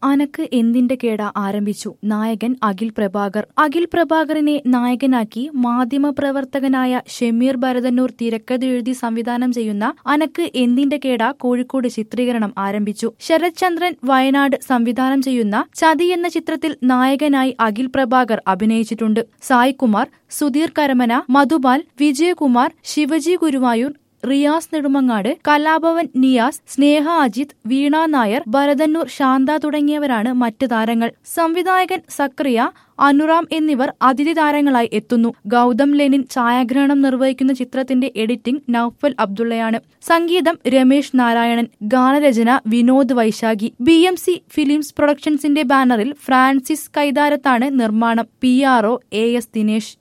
അനക്ക് എന്തിന്റെ കേട ആരംഭിച്ചു നായകൻ അഖിൽ പ്രഭാകർ അഖിൽ പ്രഭാകറിനെ നായകനാക്കി മാധ്യമപ്രവർത്തകനായ ഷമീർ ഭരതന്നൂർ തിരക്കഥെഴുതി സംവിധാനം ചെയ്യുന്ന അനക്ക് എന്തിന്റെ കേട കോഴിക്കോട് ചിത്രീകരണം ആരംഭിച്ചു ശരത് ചന്ദ്രൻ വയനാട് സംവിധാനം ചെയ്യുന്ന ചതി എന്ന ചിത്രത്തിൽ നായകനായി അഖിൽ പ്രഭാകർ അഭിനയിച്ചിട്ടുണ്ട് സായ്കുമാർ സുധീർ കരമന മധുപാൽ വിജയകുമാർ ശിവജി ഗുരുവായൂർ റിയാസ് നെടുമങ്ങാട് കലാഭവൻ നിയാസ് സ്നേഹ അജിത് വീണ നായർ ഭരതന്നൂർ ശാന്ത തുടങ്ങിയവരാണ് മറ്റ് താരങ്ങൾ സംവിധായകൻ സക്രിയ അനുറാം എന്നിവർ അതിഥി താരങ്ങളായി എത്തുന്നു ഗൗതം ലെനിൻ ഛായാഗ്രഹണം നിർവഹിക്കുന്ന ചിത്രത്തിന്റെ എഡിറ്റിംഗ് നൌഫൽ അബ്ദുള്ളയാണ് സംഗീതം രമേശ് നാരായണൻ ഗാനരചന Vinod Vaishakhi B M C films പ്രൊഡക്ഷൻസിന്റെ ബാനറിൽ ഫ്രാൻസിസ് കൈതാരത്താണ് നിർമ്മാണം P R O A S Dinesh